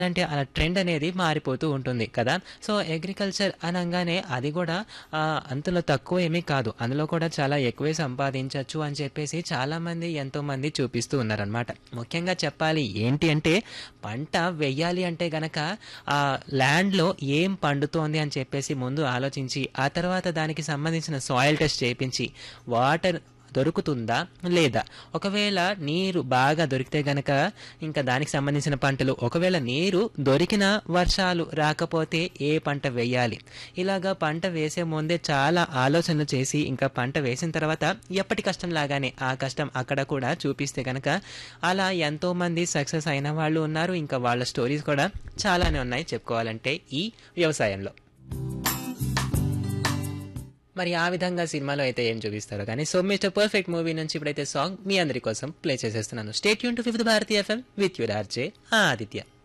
అంటే అలా ట్రెండ్ అనేది మారిపోతూ ఉంటుంది కదా సో అగ్రికల్చర్ అనగానే అది కూడా ఆ, అంతలో తక్కువ ఏమీ కాదు అందులో కూడా చాలా ఎక్కువే సంపాదించవచ్చు అని చెప్పేసి చాలామంది ఎంతోమంది చూపిస్తూ ఉన్నారనమాట ముఖ్యంగా చెప్పాలి ఏంటి అంటే పంట వెయ్యాలి అంటే గనక ఆ ల్యాండ్లో ఏం పండుతోంది అని చెప్పేసి ముందు ఆలోచించి ఆ తర్వాత దానికి సంబంధించిన సాయిల్ టెస్ట్ చేయించి వాటర్ దొరుకుతుందా లేదా ఒకవేళ నీరు బాగా దొరికితే గనక ఇంకా దానికి సంబంధించిన పంటలు ఒకవేళ నీరు దొరికిన వర్షాలు రాకపోతే ఏ పంట వేయాలి ఇలాగా పంట వేసే ముందే చాలా ఆలోచనలు చేసి ఇంకా పంట వేసిన తర్వాత ఎప్పటి కష్టం లాగానే ఆ కష్టం అక్కడ కూడా చూపిస్తే కనుక అలా ఎంతోమంది సక్సెస్ అయిన వాళ్ళు ఉన్నారు ఇంకా వాళ్ళ స్టోరీస్ కూడా చాలానే ఉన్నాయి చెప్పుకోవాలంటే ఈ వ్యవసాయంలో మరి ఆ విధంగా సినిమాలో అయితే ఏం చూపిస్తారో కానీ సో మిస్టర్ పర్ఫెక్ట్ మూవీ నుంచి ఇప్పుడైతే సాంగ్ మీ అందరి కోసం ప్లే చేసేస్తున్నాను స్టేట్ యూన్ టు ఫిఫ్త్ భారతీయ FM with your RJ Aditya